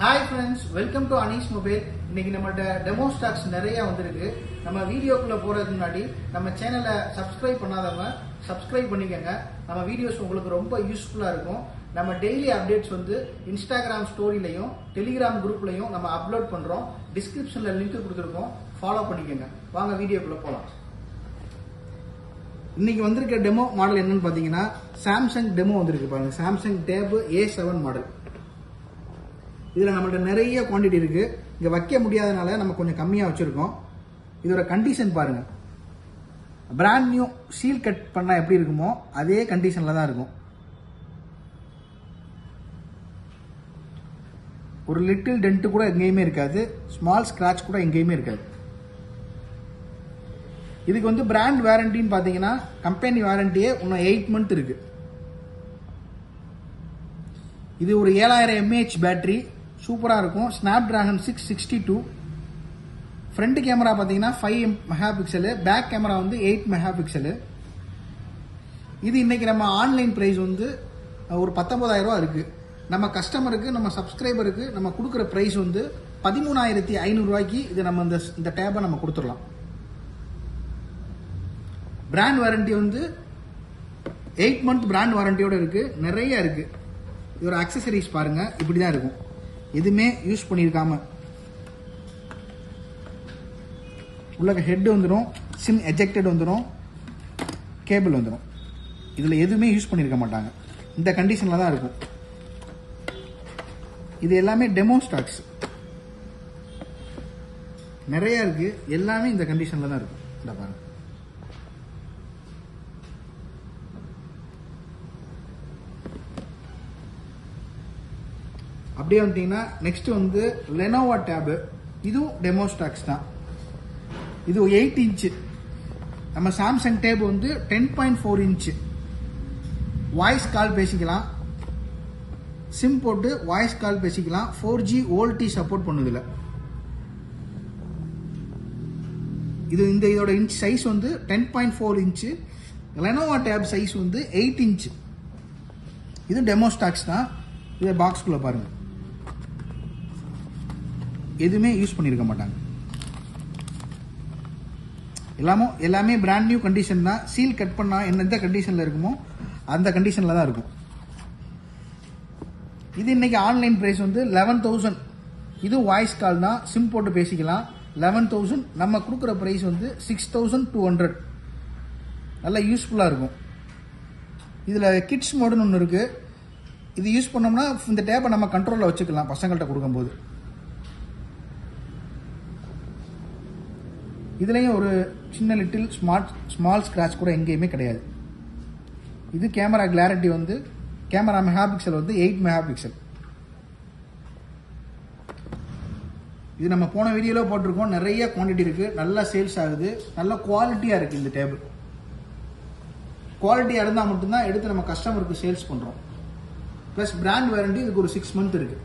hi friends welcome to Anees mobile இன்னைக்கு நம்மள்ட்ட demo stocks நிறைய வந்திருக்கு நம்ம வீடியோக்குள்ள போறதுக்கு முன்னாடி நம்ம சேனலை சப்ஸ்கிரைப் பண்ணாதவங்க சப்ஸ்கிரைப் பண்ணிக்கோங்க நம்ம வீடியோஸ் உங்களுக்கு ரொம்ப யூஸ்ஃபுல்லா இருக்கும் நம்ம டெய்லி அப்டேட்ஸ் வந்து இன்ஸ்டாகிராம் ஸ்டோரிலையும் டெலிகிராம் குரூப்லையும் நம்ம அப்லோட் பண்றோம் டிஸ்கிரிப்ஷன்ல லிங்க் கொடுத்துருக்கோம் ஃபாலோ பண்ணிக்கோங்க வாங்க வீடியோக்குள்ள போலாம் இன்னைக்கு வந்திருக்க டெமோ மாடல் என்னன்னு பாத்தீங்கன்னா சாம்சங் டெமோ வந்திருக்கு பாருங்க Samsung tab A seven model இதுல நம்மள்ட்ட நிறைய குவாண்டிட்டி இருக்கு இங்க வைக்க முடியாதனால நம்ம கொஞ்சம் கம்மியா வச்சிருக்கோம் இதோட கண்டிஷன் பாருங்க பிராண்ட் நியூ சீல் கட் பண்ணா எப்படி இருக்குமோ அதே கண்டிஷன்ல தான் இருக்கும் ஒரு லிட்டில் டென்ட் கூட எங்கேயுமே இருக்காது ஸ்மால் ஸ்கிராட்ச் கூட எங்கேயுமே இருக்காது இதுக்கு வந்து பிராண்ட் வாரண்டின்னு பாத்தீங்கன்னா கம்பெனி வாரண்டியே இன்னும் எயிட் மந்த் இருக்கு இது ஒரு ஏழாயிரம் எம்ஏஹெச் பேட்டரி சூப்பரா இருக்கும் Snapdragon six sixty two front camera பார்த்தீங்கன்னா five mega pixel back camera வந்து எயிட் மெகா பிக்சலு இது இன்னைக்கு நம்ம ஆன்லைன் ப்ரைஸ் வந்து ஒரு பத்தொன்பதாயிரம் ரூபா இருக்கு நம்ம கஸ்டமருக்கு நம்ம சப்ஸ்கிரைபருக்கு நம்ம கொடுக்குற ப்ரைஸ் வந்து பதிமூணாயிரத்தி ஐநூறுரூவாய்க்கு இது நம்ம இந்த இந்த டேபை நம்ம கொடுத்துடலாம் பிராண்ட் வாரண்டி வந்து எயிட் மந்த் பிராண்ட் வாரண்டியோட இருக்கு நிறைய இருக்கு இதோட அக்சசரிஸ் பாருங்க இப்படி தான் இருக்கும் எதுவுமே யூஸ் பண்ணியிருக்காம உள்ள ஹெட் வந்துடும் சிம் எஜெக்டட் வந்துடும் கேபிள் வந்துடும் இதில் எதுவுமே யூஸ் பண்ணியிருக்க மாட்டாங்க இந்த கண்டிஷனில் தான் இருக்கும் இது எல்லாமே டெமோ ஸ்டாக்ஸ் நிறைய இருக்கு எல்லாமே இந்த கண்டிஷனில் தான் இருக்கும் இந்த பாருங்க அப்படியே வந்துட்டீங்கன்னா நெக்ஸ்ட் வந்து லெனோவா டேபு இதுவும் டெமோ ஸ்டாக்ஸ் தான் இது எயிட் இன்ச்சு நம்ம சாம்சங் டேப் வந்து ten point four inch voice call பேசிக்கலாம் சிம் போட்டு வாய்ஸ் கால் பேசிக்கலாம் ஃபோர் ஜி ஓல்டி சப்போர்ட் பண்ணுதில்ல இது இந்த இதோட இன்ச் சைஸ் வந்து ten point four inch Lenovo tab size வந்து எயிட் இன்ச்சு இது டெமோ ஸ்டாக்ஸ் தான் இதை பாக்ஸ்குள்ளே பாருங்க எதுவுமே யூஸ் பண்ணியிருக்க மாட்டாங்க எல்லாமோ எல்லாமே பிராண்ட் நியூ கண்டிஷன் தான் சீல் கட் பண்ணா எந்த கண்டிஷன்ல இருக்குமோ அந்த கண்டிஷன்ல தான் இருக்கும் இது இன்னைக்கு ஆன்லைன் பிரைஸ் வந்து லெவன் தௌசண்ட் இது வாய்ஸ் கால் தான் சிம் போட்டு பேசிக்கலாம் லெவன் தௌசண்ட் நம்ம கொடுக்குற பிரைஸ் வந்து சிக்ஸ் தௌசண்ட் டூ ஹண்ட்ரட் நல்லா யூஸ்ஃபுல்லாக இருக்கும் இதில் கிட்ஸ் மோடுன்னு ஒன்று இருக்குது இது யூஸ் பண்ணோம்னா இந்த டேப்பை நம்ம கண்ட்ரோலில் வச்சுக்கலாம் பசங்கள்கிட்ட கொடுக்கும்போது இதுலேயும் ஒரு சின்ன லிட்டில் ஸ்மார்ட் ஸ்மால் ஸ்க்ராட்ச் கூட எங்கேயுமே கிடையாது இது கேமரா கிளாரிட்டி வந்து கேமரா மெகா பிக்சல் வந்து எயிட் மெகா பிக்சல் இது நம்ம போன வீடியோவில் போட்டிருக்கோம் நிறைய குவான்டிட்டி இருக்கு நல்லா சேல்ஸ் ஆகுது நல்ல குவாலிட்டியாக இருக்கு இந்த டேபிள் குவாலிட்டியாக இருந்தால் மட்டும்தான் எடுத்து நம்ம கஸ்டமருக்கு சேல்ஸ் பண்ணுறோம் ப்ளஸ் பிராண்ட் வாரண்டி இதுக்கு ஒரு சிக்ஸ் மந்த் இருக்கு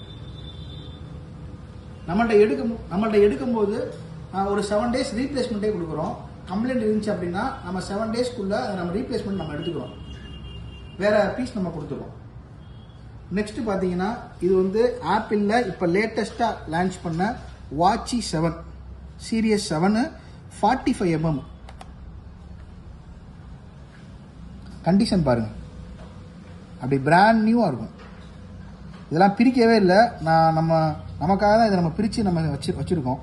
நம்மள்ட்ட எடுக்கும் நம்மள்ட்ட எடுக்கும்போது ஒரு செவன் டேஸ் ரீப்ளேஸ்மெண்ட்டே கொடுக்குறோம் கம்ப்ளைண்ட் இருந்துச்சு அப்படின்னா நம்ம செவன் டேஸ்க்குள்ள நம்ம ரீப்ளேஸ்மெண்ட் நம்ம எடுத்துக்கிறோம் வேற பீஸ் நம்ம கொடுத்துருவோம் நெக்ஸ்ட் பார்த்தீங்கன்னா இது வந்து ஆப்பிளில் இப்போ லேட்டஸ்ட்டாக லான்ச் பண்ண வாட்சி seven series seven forty five MM condition பாருங்க அப்படி பிராண்ட் நியூவாக இருக்கும் இதெல்லாம் பிரிக்கவே இல்லை நான் நம்ம நமக்காக தான் இதை நம்ம பிரித்து நம்ம வச்சு வச்சுருக்கோம்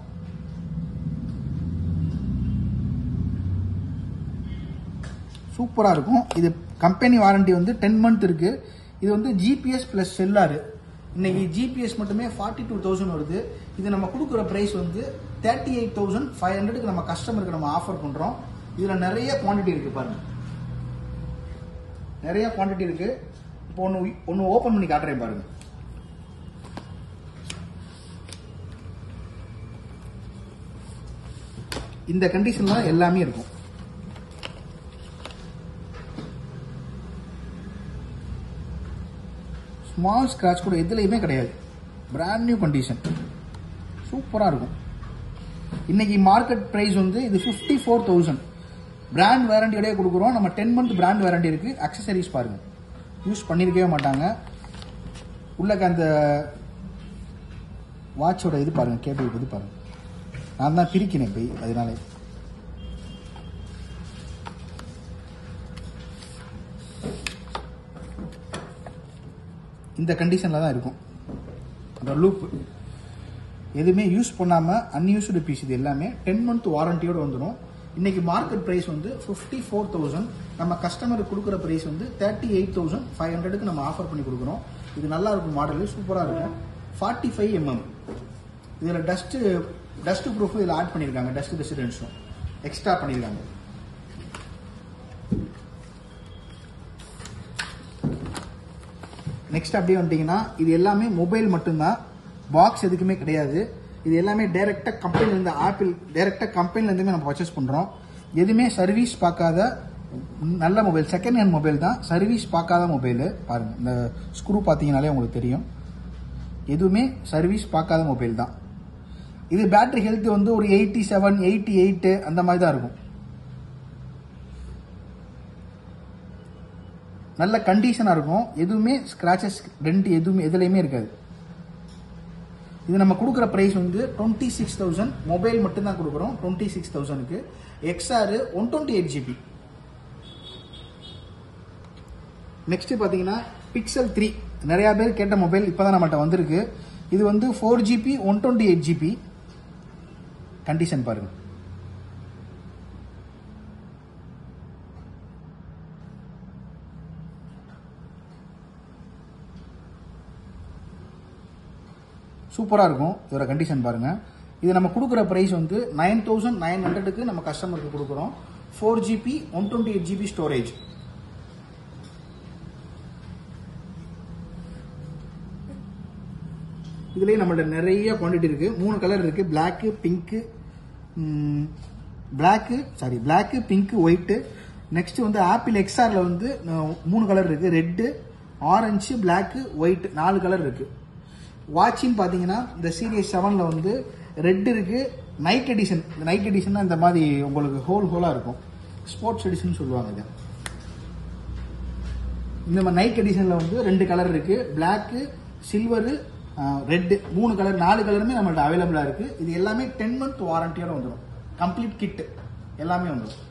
சூப்பராக இருக்கும் இது கம்பெனி வாரண்டி வந்து டென் மந்த் இருக்கு இது வந்து ஜிபிஎஸ் ப்ளஸ் செல்லாரு இன்னைக்கு ஜிபிஎஸ் மட்டுமே ஃபார்ட்டி டூ தௌசண்ட் வருது இது நம்ம கொடுக்குற ப்ரைஸ் வந்து தேர்ட்டி எயிட் தௌசண்ட் ஃபைவ் ஹண்ட்ரடுக்கு நம்ம கஸ்டமருக்கு நம்ம ஆஃபர் பண்ணுறோம் இதில் நிறைய குவான்டிட்டி இருக்கு பாருங்க நிறைய குவான்டிட்டி இருக்கு இப்போ ஒன்று ஒன்று ஓப்பன் பண்ணி காட்டுறேன் பாருங்க இந்த கண்டிஷன்ல எல்லாமே இருக்கும் ஸ்மால் ஸ்கிராச் கூட எதுலையுமே கிடையாது பிராண்ட் நியூ கண்டிஷன் சூப்பராக இருக்கும் இன்னைக்கு மார்க்கெட் ப்ரைஸ் வந்து இது ஃபிஃப்டி ஃபோர் தௌசண்ட் பிராண்ட் வாரண்டியோடய கொடுக்குறோம் நம்ம டென் மந்த் பிராண்ட் வாரண்டி இருக்கு அக்சசரிஸ் பாருங்க யூஸ் பண்ணியிருக்கவே மாட்டாங்க உள்ளக்க அந்த வாட்சோட இது பாருங்க கேபிள் இது பாருங்க நான் தான் பிரிக்கினேன் போய் அதனால இந்த கண்டிஷனில் தான் இருக்கும் அந்த லூப் எதுவுமே யூஸ் பண்ணாமல் அன்யூஸ்டு பீஸ் இது எல்லாமே டென் மந்த் வாரண்டியோட வந்துடும் இன்னைக்கு மார்க்கெட் ப்ரைஸ் வந்து ஃபிஃப்டி ஃபோர் தௌசண்ட் நம்ம கஸ்டமருக்கு கொடுக்குற ப்ரைஸ் வந்து தேர்ட்டி எயிட் தௌசண்ட் ஃபைவ் ஹண்ட்ரடுக்கு நம்ம ஆஃபர் பண்ணி கொடுக்குறோம் இது நல்லா இருக்கும் மாடல் சூப்பராக இருக்கும் ஃபார்ட்டி ஃபைவ் எம்எம் இதில் டஸ்ட்டு டஸ்ட் ப்ரூஃப் இதில் ஆட் பண்ணியிருக்காங்க டஸ்ட் ரெசிடென்ஸும் எக்ஸ்ட்ரா பண்ணியிருக்காங்க நெக்ஸ்ட் அப்படியே வந்துட்டீங்கன்னா இது எல்லாமே மொபைல் மட்டும்தான் பாக்ஸ் எதுக்குமே கிடையாது இது எல்லாமே டைரெக்டாக கம்பெனிலேருந்து ஆப்பிள் டைரெக்டாக கம்பெனிலேருந்துமே நம்ம பர்ச்சேஸ் பண்ணுறோம் எதுவுமே சர்வீஸ் பார்க்காத நல்ல மொபைல் செகண்ட் ஹேண்ட் மொபைல் தான் சர்வீஸ் பார்க்காத மொபைல் பாருங்க இந்த ஸ்க்ரூ பார்த்தீங்கனாலே உங்களுக்கு தெரியும் எதுவுமே சர்வீஸ் பார்க்காத மொபைல் தான் இது பேட்டரி ஹெல்த் வந்து ஒரு எயிட்டி செவன் எயிட்டி எயிட்டு அந்த மாதிரி தான் இருக்கும் நல்ல கண்டிஷனாக இருக்கும் எதுவுமே ஸ்க்ராச்சஸ் டென்ட் எதுவுமே எதுலையுமே இருக்காது இது நம்ம கொடுக்குற ப்ரைஸ் வந்து டுவெண்ட்டி சிக்ஸ் தௌசண்ட் மொபைல் மட்டும்தான் கொடுக்குறோம் டுவெண்ட்டி சிக்ஸ் தௌசண்ட்க்கு XR one twenty eight GB next பார்த்தீங்கன்னா பிக்சல் த்ரீ நிறைய பேர் கேட்ட மொபைல் இப்போ தான் நம்மகிட்ட வந்திருக்கு இது வந்து four GB one twenty eight GB condition பாருங்க சூப்பராக இருக்கும் இதோட கண்டிஷன் பாருங்க இது நம்ம கொடுக்குற ப்ரைஸ் வந்து நைன் தௌசண்ட் நைன் ஹண்ட்ரடுக்கு நம்ம கஸ்டமருக்கு கொடுக்குறோம் four GB one twenty eight GB storage இதுலேயே நம்மள்ட்ட நிறைய குவான்டிட்டி இருக்கு மூணு கலர் இருக்கு black pink black sorry black pink white next வந்து ஆப்பிள் எக்ஸ்ஆர்ல வந்து அஹ், மூணு கலர் இருக்கு ரெட்டு ஆரஞ்சு பிளாக்கு ஒயிட் நாலு கலர் இருக்கு வாட்சின்னு பார்த்தீங்கன்னா இந்த சீரியஸ் செவனில் வந்து ரெட் இருக்கு நைட் எடிஷன் இந்த நைட் எடிஷன் இந்த மாதிரி உங்களுக்கு ஹோல் ஹோலாக இருக்கும் ஸ்போர்ட்ஸ் எடிஷன் சொல்லுவாங்க இதை இந்த மாதிரி நைட் எடிஷனில் வந்து ரெண்டு கலர் இருக்கு பிளாக்கு சில்வரு ரெட்டு மூணு கலர் நாலு கலருமே நம்மள்ட்ட அவைலபிளாக இருக்கு இது எல்லாமே டென் மந்த் வாரண்டியோட வந்துடும் கம்ப்ளீட் கிட் எல்லாமே வந்துடும்